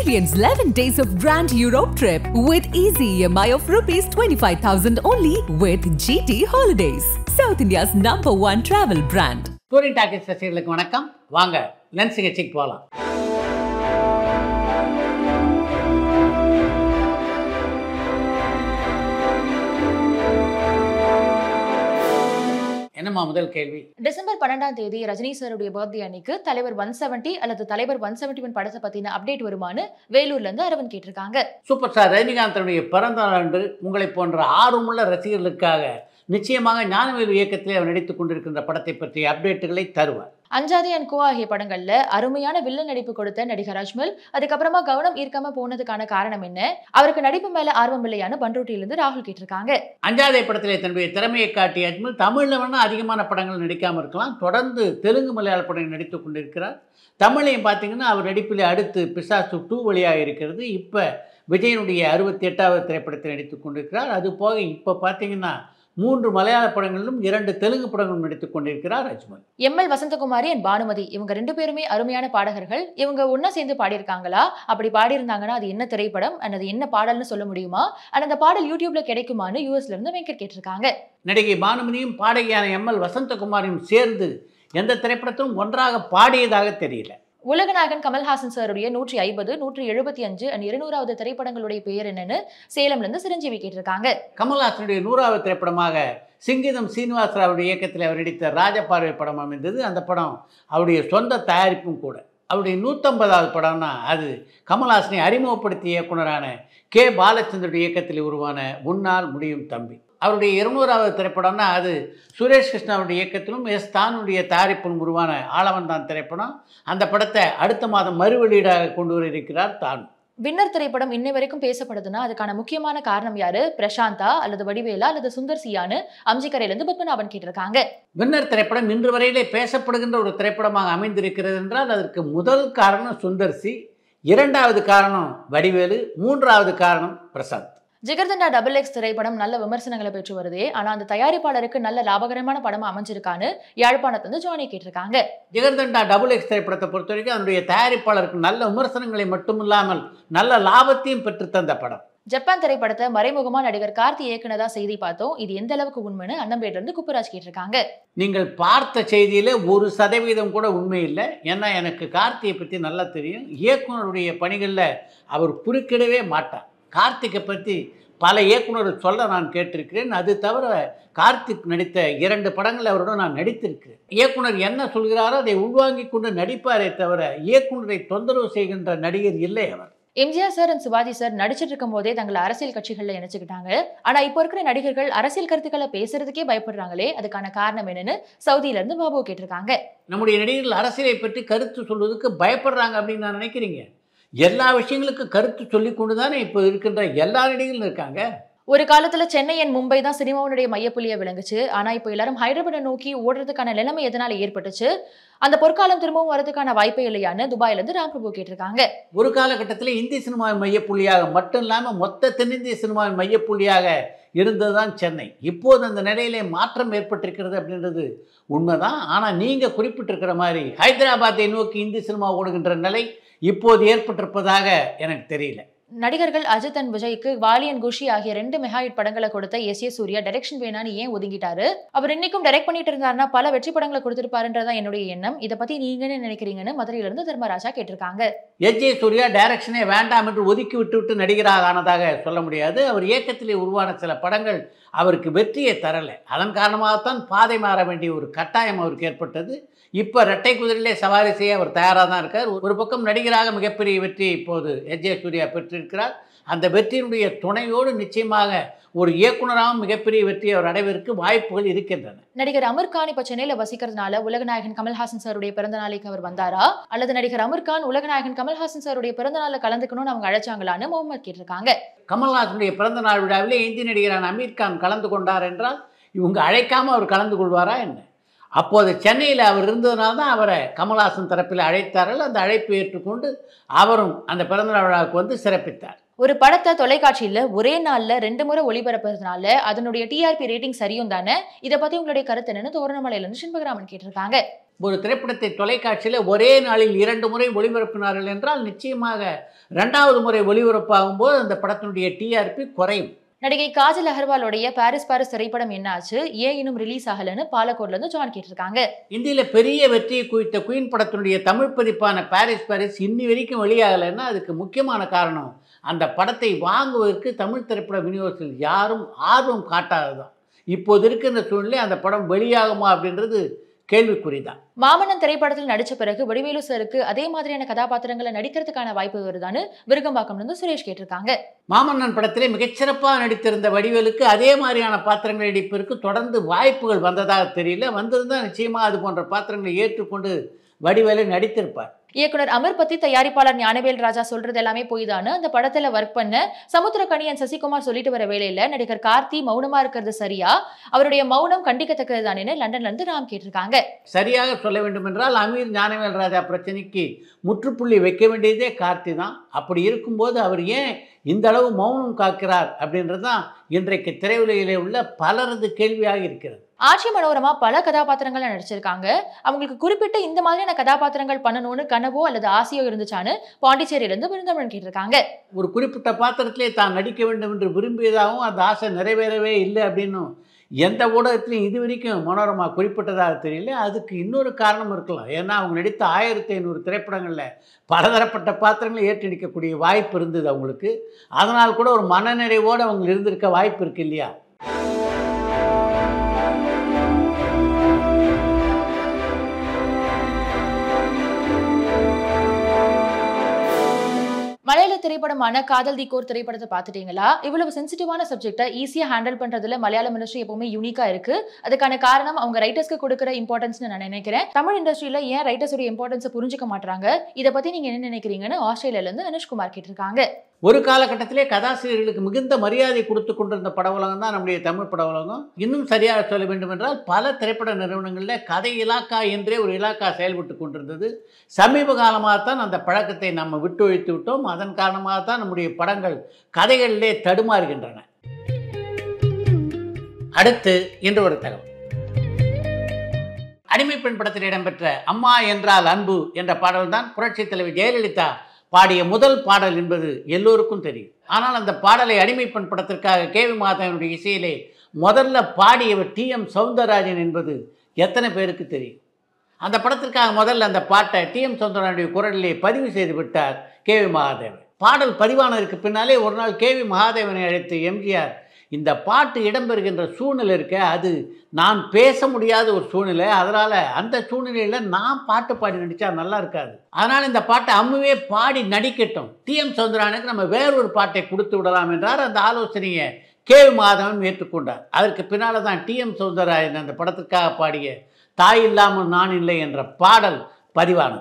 Experience 11 days of Grand Europe trip with easy EMI of rupees 25,000 only with GT Holidays, South India's number one travel brand. Touring டாக்கெட் ரசிகர்களுக்கு வணக்கம் வாங்க lens நிகழ்ச்சிக்கு போகலாம் என்னம்மா முதல் கேள்வி டிசம்பர் பன்னெண்டாம் தேதி ரஜினி சாருடைய பர்த்டே அன்னைக்கு தலைவர் ஒன் செவன்ட்டி அல்லது தலைவர் ஒன் செவன்டி ஒன் படத்தை பத்தின அப்டேட் வருமானு வேலூர்ல இருந்து அரவன் கேட்டிருக்காங்க சூப்பர் ஸ்டார் ரஜினிகாந்தனுடைய பிறந்த நாள் அன்று உங்களை போன்ற ஆர்வமுள்ள ரசிகர்களுக்காக நிச்சயமாக ஞானவேலு இயக்கத்திலே அவர் நடித்துக் கொண்டிருக்கின்ற படத்தை பற்றிய அப்டேட்டுகளை தருவார் அஞ்சாதி அண்ட் கோ ஆகிய படங்கள்ல அருமையான வில்லன் நடிப்பு கொடுத்த நடிகர் அஜ்மல் அதுக்கப்புறமா கவனம் ஈர்க்காம போனதுக்கான காரணம் என்ன அவருக்கு நடிப்பு மேல ஆர்வம் இல்லையான்னு பண்ருட்டியிலிருந்து ராகுல் கேட்டிருக்காங்க அஞ்சாதை படத்திலே தன்னுடைய திறமையை காட்டிய அஜ்மல் தமிழில் வேணால் அதிகமான படங்கள் நடிக்காமல் இருக்கலாம் தொடர்ந்து தெலுங்கு மலையாள படங்கள் நடித்துக் கொண்டிருக்கிறார் தமிழையும் பார்த்தீங்கன்னா அவர் நடிப்பில் அடுத்து பிசாசு டூ வழியாக இருக்கிறது இப்போ விஜயனுடைய அறுபத்தி எட்டாவது திரைப்படத்தில் நடித்துக் கொண்டிருக்கிறார் அது போக இப்போ பார்த்தீங்கன்னா மூன்று மலையாள படங்களிலும் இரண்டு தெலுங்கு படங்களும் நடித்துக் கொண்டிருக்கிறார் Ajmal M L Vasanthakumari and Bhanumathi இவங்க ரெண்டு பேருமே அருமையான பாடகர்கள் இவங்க ஒண்ணா சேர்ந்து பாடியிருக்காங்களா அப்படி பாடியிருந்தாங்கன்னா அது என்ன திரைப்படம் and அது என்ன பாடல்னு சொல்ல முடியுமா and அந்த பாடல் யூடியூப்ல கிடைக்குமான்னு யூஎஸ்ல இருந்து வெங்கட் கேட்டிருக்காங்க நடிகை பானுமதியும் பாடகியான எம்எல் வசந்தகுமாரியும் சேர்ந்து எந்த திரைப்படத்திலும் ஒன்றாக பாடியதாக தெரியல உலகநாயகன் கமல்ஹாசன் சாருடைய நூற்றி ஐம்பது நூற்றி எழுபத்தி அஞ்சு அண்ட் இருநூறாவது திரைப்படங்களுடைய பெயர் என்னன்னு சேலம்ல இருந்து சிரஞ்சீவி கேட்டிருக்காங்க கமல்ஹாசனுடைய நூறாவது திரைப்படமாக சிங்கிதம் சீனிவாசராவுடைய இயக்கத்தில் அவர் நடித்த ராஜபார்வை படம் அமைந்தது அந்த படம் அவருடைய சொந்த தயாரிப்பும் கூட அவருடைய நூற்றம்பதாவது படம்னா அது கமல்ஹாசனை அறிமுகப்படுத்திய இயக்குனரான கே பாலச்சந்தருடைய இயக்கத்தில் உருவான உன்னால் முடியும் தம்பி அவருடைய இருநூறாவது திரைப்படம்னா அது சுரேஷ் கிருஷ்ணாவுடைய இயக்கத்திலும் எஸ் தானுடைய தயாரிப்பிலும் உருவான ஆளவன் தான் திரைப்படம் அந்த படத்தை அடுத்த மாதம் மறுவெளியீடாக கொண்டு வர இருக்கிறார் தான் வின்னர் திரைப்படம் இன்னை வரைக்கும் பேசப்படுதுன்னா அதுக்கான முக்கியமான காரணம் யாரு பிரசாந்தா அல்லது வடிவேலா அல்லது சுந்தர் சியான்னு அம்ஜிக்கரையில இருந்து பத்மநாபன் கேட்டிருக்காங்க வின்னர் திரைப்படம் இன்று வரையிலே பேசப்படுகின்ற ஒரு திரைப்படமாக அமைந்திருக்கிறது என்றால் அதற்கு முதல் காரணம் சுந்தர் சி இரண்டாவது காரணம் வடிவேலு மூன்றாவது காரணம் பிரசாந்த் ஜிகர்தண்டா டபுள் எக்ஸ் திரைப்படம் நல்ல விமர்சனங்களை பெற்று வருதே ஆனா அந்த தயாரிப்பாளருக்கு நல்ல லாபகரமான படமா அமைஞ்சிருக்கான்னு யாழ்ப்பாணத்துல இருந்து ஜானி கேட்டிருக்காங்க ஜிகர்தண்டா டபுள் எக்ஸ் திரைப்படத்தை பொறுத்த வரைக்கும் அதனுடைய தயாரிப்பாளருக்கு நல்ல விமர்சனங்களை மட்டுமில்லாமல் நல்ல லாபத்தையும் பெற்று தந்த படம் ஜப்பான் திரைப்படத்தை மறைமுகமா நடிகர் கார்த்தி இயக்குனதா செய்தி பார்த்தோம் இது எந்த அளவுக்கு உண்மைன்னு அண்ணம்பேட்ல இருந்து குப்புராஜ் கேட்டிருக்காங்க நீங்கள் பார்த்த செய்தியில் ஒரு சதவீதம் கூட உண்மை இல்லை ஏன்னா எனக்கு கார்த்தியை பற்றி நல்லா தெரியும் இயக்குனருடைய பணிகளில் அவர் குறுக்கிடவே மாட்டார் கார்த்திக்கை பற்றி பல இயக்குனர்கள் சொல்ல நான் கேட்டிருக்கிறேன் அது தவிர கார்த்திக் நடித்த இரண்டு படங்கள் அவருடன் நான் நடித்திருக்கிறேன் இயக்குனர் என்ன சொல்கிறாரோ அதை உள்வாங்கிக் கொண்டு நடிப்பாரே தவிர இயக்குனரை தொந்தரவு செய்கின்ற நடிகர் இல்லை அவர் MGR sir and Sivaji sir நடிச்சிட்டு இருக்கும் போதே தங்களை அரசியல் கட்சிகள்ல இணைச்சுக்கிட்டாங்க ஆனா இப்போ இருக்கிற நடிகர்கள் அரசியல் கருத்துக்களை பேசுறதுக்கே பயப்படுறாங்களே அதுக்கான காரணம் என்னன்னு சவுதியில இருந்து பாபு கேட்டிருக்காங்க நம்முடைய நடிகர்கள் அரசியலை பற்றி கருத்து சொல்வதற்கு பயப்படுறாங்க அப்படின்னு நான் நினைக்கிறீங்க எல்லா விஷயங்களுக்கும் கருத்து சொல்லி கொண்டு தானே இப்போ இருக்கின்ற எல்லா நடிகர்களும் இருக்காங்க ஒரு காலத்துல சென்னை அண்ட் மும்பை தான் சினிமாவுடைய மையப்புள்ளியா விளங்குச்சு ஆனா இப்போ எல்லாரும் ஹைதராபாத்தை நோக்கி ஓடுறதுக்கான நிலைமை எதனால ஏற்பட்டுச்சு அந்த பொற்காலம் திரும்பவும் வரதுக்கான வாய்ப்பே இல்லையான்னு துபாயில இருந்து ராம்பிரபு கேட்டிருக்காங்க ஒரு காலகட்டத்தில் இந்தி சினிமாவின் மையப்புள்ளியாக மட்டும் இல்லாமல் மொத்த தென்னிந்திய சினிமாவின் மையப்புள்ளியாக இருந்தது தான் சென்னை இப்போது அந்த நிலையிலே மாற்றம் ஏற்பட்டிருக்கிறது அப்படின்றது உண்மைதான் ஆனால் நீங்கள் குறிப்பிட்டிருக்கிற மாதிரி ஹைதராபாத்தை நோக்கி இந்தி சினிமா ஓடுகின்ற நிலை இப்போது ஏற்பட்டிருப்பதாக எனக்கு தெரியல நடிகர்கள் அஜித் அண்ட் விஜய்க்கு வாலி அண்ட் குஷி ஆகிய ரெண்டு மெகாஹிட் படங்களை கொடுத்த எஸ் ஏ சூர்யா டைரக்ஷன் வேணான்னு ஏன் ஒதுங்கிட்டாரு அவர் இன்னைக்கும் டைரக்ட் பண்ணிட்டு இருந்தாருன்னா பல வெற்றி படங்களை கொடுத்திருப்பாருன்றதா என்னுடைய எண்ணம் இதை பத்தி நீங்க என்ன நினைக்கிறீங்கன்னு மதுரையில இருந்து தர்மராஜா கேட்டிருக்காங்க எஸ் ஜே சூர்யா டைரக்ஷனே வேண்டாம் என்று ஒதுக்கி விட்டு விட்டு நடிகராக ஆனதாக சொல்ல முடியாது அவர் இயக்கத்திலே உருவான சில படங்கள் அவருக்கு வெற்றியை தரலை அதன் காரணமாகத்தான் பாதை மாற வேண்டிய ஒரு கட்டாயம் அவருக்கு ஏற்பட்டது இப்போ ரெட்டை குதிரையிலே சவாரி செய்ய அவர் தயாராக தான் இருக்கார் ஒரு பக்கம் நடிகராக மிகப்பெரிய வெற்றியை இப்போது எஸ் ஜே சூர்யா பெற்றிருக்கிறார் அந்த வெற்றியினுடைய துணையோடு நிச்சயமாக ஒரு இயக்குனராகவும் மிகப்பெரிய வெற்றி அவர் அடைவதற்கு வாய்ப்புகள் இருக்கின்றன நடிகர் அமீர் கான் இப்ப சென்னையில வசிக்கிறதுனால உலகநாயகன் கமல்ஹாசன் சாருடைய பிறந்த நாளைக்கு அவர் வந்தாரா அல்லது நடிகர் அமீர் கான் உலகநாயகன் கமல்ஹாசன் சாருடைய பிறந்த நாள்ல கலந்துக்கணும்னு அவங்க அழைச்சாங்களான்னு முகமது கேட்டிருக்காங்க கமல்ஹாசனுடைய பிறந்த நாள் விழாவிலே இந்தி நடிகரான அமீர் கான் கலந்து கொண்டார் என்றால் இவங்க அழைக்காமல் அவர் கலந்து கொள்வாரா என்ன அப்போது சென்னையில் அவர் இருந்ததுனால தான் அவரை கமல்ஹாசன் தரப்பில் அழைத்தார்கள் அந்த அழைப்பை ஏற்றுக்கொண்டு அவரும் அந்த பிறந்தநாள் விழாவுக்கு வந்து சிறப்பித்தார் ஒரு படத்தை தொலைக்காட்சியில ஒரே நாள்ல ரெண்டு முறை ஒளிபரப்புறதுனால அதனுடைய டிஆர்பி ரேட்டிங் சரியும் தானே இதை பத்தி உங்களுடைய கருத்து என்னன்னு தோரணமலையில இருந்து சின்பகராமன் கேட்டிருக்காங்க ஒரு திரைப்படத்தை தொலைக்காட்சியில் ஒரே நாளில் இரண்டு முறை ஒளிபரப்பினார்கள் என்றால் நிச்சயமாக ரெண்டாவது முறை ஒளிபரப்பாகும் போது அந்த படத்தினுடைய டிஆர்பி குறையும் நடிகை காஜல் அகர்வாலுடைய பாரிஸ் பாரிஸ் திரைப்படம் என்னாச்சு ஏன் இன்னும் ரிலீஸ் ஆகலன்னு பாலக்கோட்ல இருந்து ஜான் கேட்டிருக்காங்க இந்தியில் பெரிய வெற்றியை குவித்த குயின் படத்தினுடைய தமிழ் பதிப்பான பாரிஸ் பாரிஸ் இன்னி வரைக்கும் வெளியாகலைன்னா அதுக்கு முக்கியமான காரணம் அந்த படத்தை வாங்குவதற்கு தமிழ் திரைப்பட விநியோகத்தில் யாரும் ஆர்வம் காட்டாததான் இப்போது இருக்கின்ற சூழ்நிலை அந்த படம் வெளியாகுமா அப்படின்றது கேள்விக்குறிதான் மாமன்னன் திரைப்படத்தில் நடிச்ச பிறகு வடிவேலு சருக்கு அதே மாதிரியான கதாபாத்திரங்களை நடிக்கிறதுக்கான வாய்ப்பு வருதான்னு விருகம்பாக்கம்ல இருந்து சுரேஷ் கேட்டிருக்காங்க மாமன்னன் படத்திலே மிகச்சிறப்பாக நடித்திருந்த வடிவேலுக்கு அதே மாதிரியான பாத்திரங்கள் நடிப்பதற்கு தொடர்ந்து வாய்ப்புகள் வந்ததாக தெரியல வந்திருந்தால் நிச்சயமாக அது போன்ற பாத்திரங்களை ஏற்றுக்கொண்டு வடிவேலு நடித்திருப்பார் இயக்குனர் அமர் பத்தி தயாரிப்பாளர் ஞானவேல் ராஜா சொல்றது எல்லாமே போய் தானு அந்த படத்துல ஒர்க் பண்ண சமுத்திரக்கணியன் சசிகுமார் சொல்லிட்டு வர வேலையில நடிகர் கார்த்தி மௌனமா இருக்கிறது சரியா அவருடைய மௌனம் கண்டிக்கத்தக்கது தானேன்னு லண்டன்ல இருந்து ராம் கேட்டிருக்காங்க சரியாக சொல்ல வேண்டும் என்றால் அமீர் ஞானவேல் ராஜா பிரச்சனைக்கு முற்றுப்புள்ளி வைக்க வேண்டியதே கார்த்தி தான் அப்படி இருக்கும்போது அவர் ஏன் இந்த அளவு மௌனம் காக்கிறார் அப்படின்றது தான் இன்றைக்கு திரையுலகிலே உள்ள பலரது கேள்வியாக இருக்கிறது ஆட்சி மனோரமா பல கதாபாத்திரங்களை நடிச்சிருக்காங்க அவங்களுக்கு குறிப்பிட்ட இந்த மாதிரியான கதாபாத்திரங்கள் பண்ணணும்னு கனவோ அல்லது ஆசையோ இருந்துச்சான்னு பாண்டிச்சேரியில இருந்து விருந்தமன் கேட்டிருக்காங்க ஒரு குறிப்பிட்ட பாத்திரத்திலே தான் நடிக்க வேண்டும் என்று விரும்பியதாகவும் அந்த ஆசை நிறைவேறவே இல்லை அப்படின்னும் எந்த ஊடகத்திலையும் இது வரைக்கும் மனோரமா குறிப்பிட்டதாக தெரியல அதுக்கு இன்னொரு காரணம் இருக்கலாம் ஏன்னா அவங்க நடித்த ஆயிரத்தி ஐநூறு திரைப்படங்களில் பலதரப்பட்ட பாத்திரங்களை ஏற்று நடிக்கக்கூடிய வாய்ப்பு இருந்தது அவங்களுக்கு அதனால் கூட ஒரு மனநிறைவோடு அவங்க இருந்திருக்க வாய்ப்பு இருக்கு இல்லையா மலையாள திரைப்படமான காதல் தி கோர் திரைப்படத்தை பார்த்துட்டீங்களா இவ்வளவு சென்சிட்டிவான சப்ஜெக்டை ஈஸியா ஹேண்டில் பண்றதுல மலையாள இண்டஸ்ட்ரி எப்பவுமே யூனிக்கா இருக்கு அதுக்கான காரணம் அவங்க ரைட்டர்ஸ்க்கு கொடுக்குற இம்பார்ட்டன்ஸ்னு நான் நினைக்கிறேன் தமிழ் இண்டஸ்ட்ரியில ஏன் ரைட்டர்ஸோட இம்பார்ட்டன்ஸை புரிஞ்சுக்க மாட்டாங்க இதை பத்தி நீங்க என்ன நினைக்கிறீங்கன்னு ஆஸ்திரேலியால இருந்து அனுஷ்குமார் கேட்டிருக்காங்க ஒரு காலகட்டத்திலே கதாசிரியர்களுக்கு மிகுந்த மரியாதை கொடுத்து கொண்டிருந்த பட உலகம் தான் நம்முடைய தமிழ் பட உலகம் இன்னும் சரியாக சொல்ல வேண்டும் என்றால் பல திரைப்பட நிறுவனங்களில் கதை இலாக்கா என்றே ஒரு இலாக்கா செயல்பட்டு கொண்டிருந்தது சமீப காலமாகத்தான் அந்த பழக்கத்தை நம்ம விட்டு ஒழித்து விட்டோம் அதன் காரணமாகத்தான் நம்முடைய படங்கள் கதைகளிலே தடுமாறுகின்றன அடுத்து இன்று ஒரு தகவல் அடிமை பெண் படத்தில் இடம்பெற்ற அம்மா என்றால் அன்பு என்ற பாடல்தான் புரட்சித் தலைவி ஜெயலலிதா பாடிய முதல் பாடல் என்பது எல்லோருக்கும் தெரியும் ஆனால் அந்த பாடலை அடிமை பெண் படத்திற்காக கே வி மாதவனுடைய இசையிலே முதல்ல பாடியவர் டி எம் சவுந்தரராஜன் என்பது எத்தனை பேருக்கு தெரியும் அந்த படத்திற்காக முதல்ல அந்த பாட்டை டி எம் சவுந்தரராஜனுடைய குரலிலே பதிவு செய்து விட்டார் கே வி மகாதேவன் பாடல் பதிவானதற்கு பின்னாலே ஒரு நாள் கே வி மகாதேவனை அழைத்து எம்ஜிஆர் இந்த பாட்டு இடம்பெறுகின்ற சூழ்நிலை இருக்க அது நான் பேச முடியாத ஒரு சூழ்நிலை அதனால் அந்த சூழ்நிலையில் நான் பாட்டு பாடி நடித்தா நல்லா இருக்காது அதனால் இந்த பாட்டை அம்முவே பாடி நடிக்கட்டும் டிஎம் சௌந்தரானுக்கு நம்ம வேறொரு பாட்டை கொடுத்து விடலாம் என்றார் அந்த ஆலோசனையை கே மாதவன் ஏற்றுக்கொண்டார் அதற்கு பின்னால் தான் டிஎம் சௌந்தரராஜன் அந்த படத்திற்காக பாடிய தாய் இல்லாமல் நான் இல்லை என்ற பாடல் பதிவானது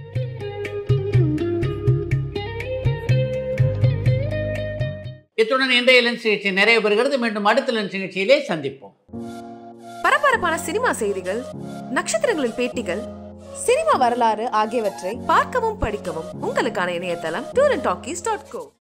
இத்துடன் இன்றைய லென்ஸ் நிகழ்ச்சி நிறைவு பெறுகிறது மீண்டும் அடுத்த லென்ஸ் நிகழ்ச்சியிலே சந்திப்போம் பரபரப்பான சினிமா செய்திகள் நட்சத்திரங்களின் பேட்டிகள் சினிமா வரலாறு ஆகியவற்றை பார்க்கவும் படிக்கவும் உங்களுக்கான இணையதளம் tour and talkies dot go